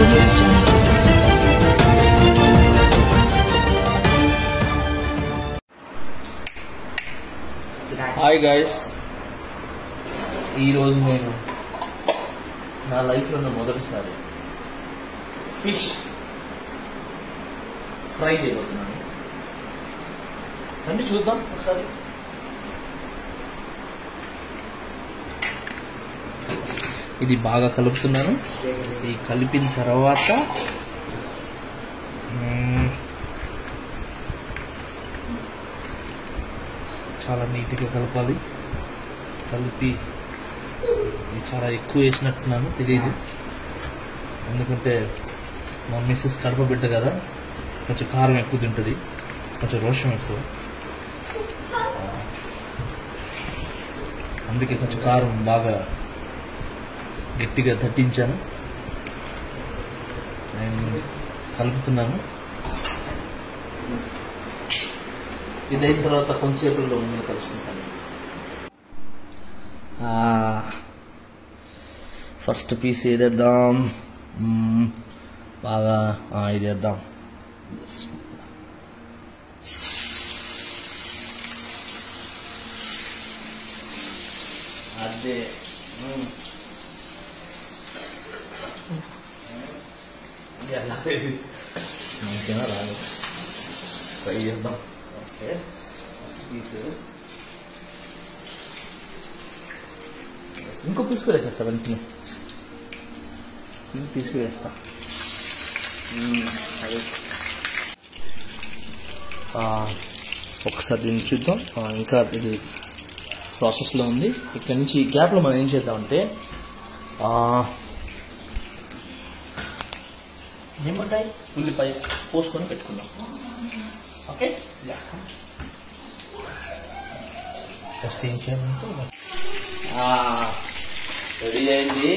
Hi guys ఈరోజు నేను నా లైఫ్లో ఉన్న మొదటిసారి ఫిష్ ఫ్రై చేయబోతున్నాను రండి చూద్దాం ఒకసారి ఇది బాగా కలుపుతున్నాను ఇది కలిపిన తర్వాత మ్మ్, చాలా నీట్గా కలపాలి కలిపి ఇది చాలా ఎక్కువ వేసినట్టున్నాను తెలియదు ఎందుకంటే మా మిస్సెస్ కడప బిడ్డ కదా కొంచెం కారం ఎక్కువ తింటుంది కొంచెం రోషం ఎక్కువ అందుకే కొంచెం కారం బాగా గట్టిగా తట్టించాను అండ్ కలుపుతున్నాను ఇది అయిన తర్వాత కొంతసేపులో నేను కలుసుకుంటాను ఫస్ట్ పీస్ ఏదేద్దాం మ్మ్. బాగా ఆ, ఇది వేద్దాం అదే మ్మ్. ఎలా మనకేనా రాదు ట్రై చేద్దాం ఓకే ఫస్ట్ పీస్ ఇంకో పీస్ కూడా వేసేస్తా వెంటనే ఇంకో పీస్ కూడా వేస్తా మ్మ్, అదే. ఆ, ఒకసారి దీన్ని చూద్దాం ఆ, ఇంకా ఇది ప్రాసెస్లో ఉంది ఇక్కడ నుంచి ఈ గ్యాప్లో మనం ఏం చేద్దామంటే ఆ, నిమ్మకాయ ఉల్లిపాయ పోసుకొని పెట్టుకుందాం ఓకే ఫస్ట్ ఏం చేయాలంటే రెడీ అయింది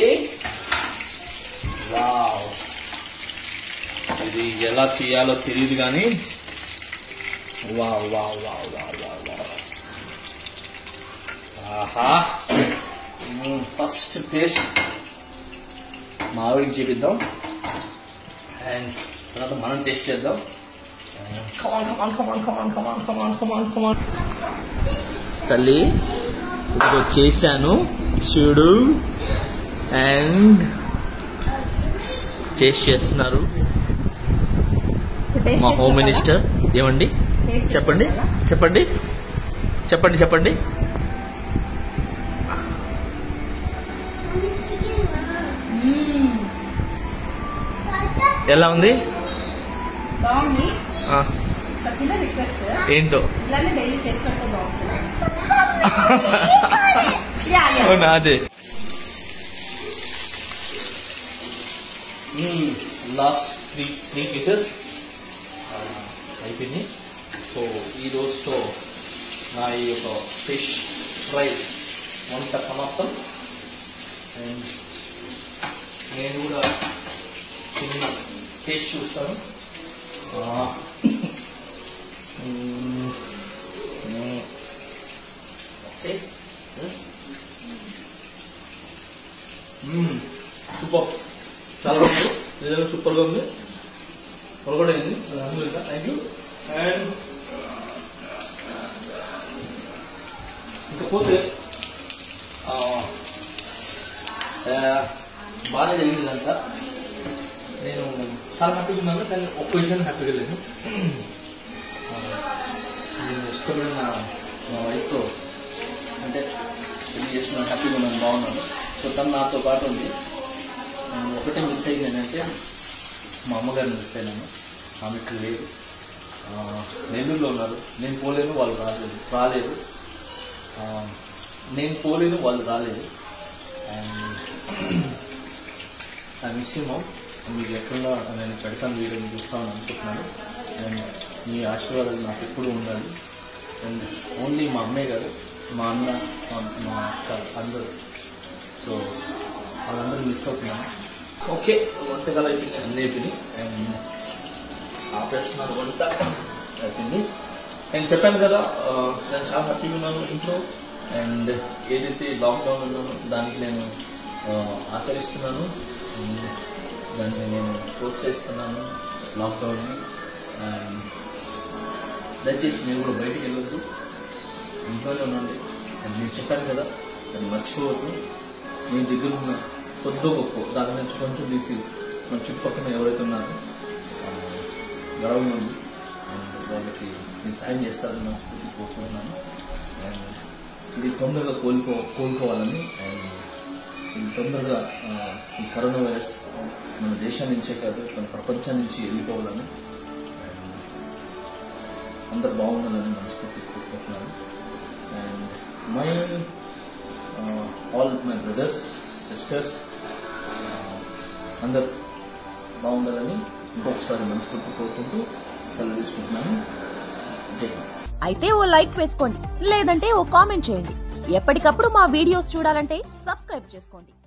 వావ్ ఇది ఎలా చేయాలో తెలియదు కానీ wow wow wow wow wow wow ఆహా ఫస్ట్ టేస్ట్ మావిడికి చేపిద్దాం అండ్ తర్వాత మనం టేస్ట్ చేద్దాం కమాన్ కమాన్ కమాన్ కమాన్ కమాన్ కమాన్ కమాన్ కమాన్ తల్లి ఇప్పుడు చేశాను చూడు అండ్ టేస్ట్ చేస్తున్నారు మా హోమ్ మినిస్టర్ ఏమండి చెప్పండి చెప్పండి చెప్పండి చెప్పండి ఎలా ఉంది బాగుంది ఆ, ఒక చిన్న రిక్వెస్ట్ ఏంటో ఇలానే డైలీ చేసి పెడితే బాగుంటుంది యా యా అవునా అదే లాస్ట్ త్రీ త్రీ పీసెస్ అయిపోయింది సో ఈ రోజుతో నా ఈ యొక్క ఫిష్ ఫ్రై వంట సమాప్తం అండ్ నేను కూడా చిన్న టేస్ట్ చూస్తాను ఆ, మ్మ్, మ్మ్. ఓకే సూపర్ చాలా బాగుంది నిజంగా సూపర్గా ఉంది పొరగొడ అయింది అల్హమ్దులిల్లా థ్యాంక్ యూ అండ్ ఇకపోతే ఆ, ఆ, బాగానే జరిగింది ఇదంతా నేను చాలా హ్యాపీగా ఉన్నాను కానీ ఒక్క విషయం హ్యాపీగా లేదు ఆ, నేను ఇష్టపడిన మా వైఫ్తో అంటే పెళ్లి చేస్తున్న హ్యాపీగా ఉన్నాను బాగున్నాను సో తను నాతో పాటు ఉంది నేను ఒకటే మిస్ అయ్యింది ఏంటంటే మా అమ్మగారిని మిస్ అయినాను ఆమె ఇక్కడ లేదు ఆ, నెల్లూరులో ఉన్నారు నేను పోలేను వాళ్ళు రాలేదు రాలేదు ఆ, నేను పోలేను వాళ్ళు రాలేదు అండ్ ఐ మిస్ యూ మౌ మీకు ఎక్కడ నేను పెడతాను వీడియో మీరు చూస్తామని అనుకుంటున్నాను అండ్ మీ ఆశీర్వాదాలు నాకు ఎప్పుడు ఉండాలి అండ్ ఓన్లీ మా అమ్మే కాదు మా అన్న మా మా అక్క అందరూ సో వాళ్ళందరూ మిస్ అవుతున్నాను ఓకే వంటకాలు అయిపోయింది అన్నీ అయిపోయినాయి అండ్ ఆపేస్తున్నారు వంట అయిపోయింది నేను చెప్పాను కదా ఆ, నేను చాలా హ్యాపీగా ఉన్నాను ఇంట్లో అండ్ ఏదైతే లాక్డౌన్ ఉన్నానో దానికి నేను ఆ, ఆచరిస్తున్నాను ఉమ్, దాన్ని నేను ప్రోత్సహిస్తున్నాను లాక్డౌన్ని అండ్ దయచేసి మీరు కూడా బయటికి వెళ్ళొద్దు ఇంట్లోనే ఉండండి అండ్ నేను చెప్పాను కదా అది మర్చిపోవద్దు మీ దగ్గర ఉన్న కొద్దో గొప్ప దాని నుంచి కొంచెం తీసి మన చుట్టుపక్కల ఎవరైతే ఉన్నారో ఆ, గర్వం ఉంది అండ్ వాళ్ళకి నేను సాయం చేస్తారని మనస్ఫూర్తి కోరుకుంటున్నాను అండ్ ఇది తొందరగా కోలుకో కోలుకోవాలని అండ్ ఇది తొందరగా ఆ, ఈ కరోనా వైరస్ మన దేశం నుంచే కాదు మన ప్రపంచం నుంచి వెళ్ళిపోవాలని అండ్ అందరు బాగుండాలని మనస్ఫూర్తి కోరుకుంటున్నాను and my all my brothers sisters అందరు బాగుండాలని ఇంకొకసారి మనస్ఫూర్తి కోరుకుంటూ సెలవు తీసుకుంటున్నాను జై హింద్. అయితే ఓ లైక్ వేసుకోండి లేదంటే ఓ కామెంట్ చేయండి ఎప్పటికప్పుడు మా వీడియోస్ చూడాలంటే సబ్స్క్రైబ్ చేసుకోండి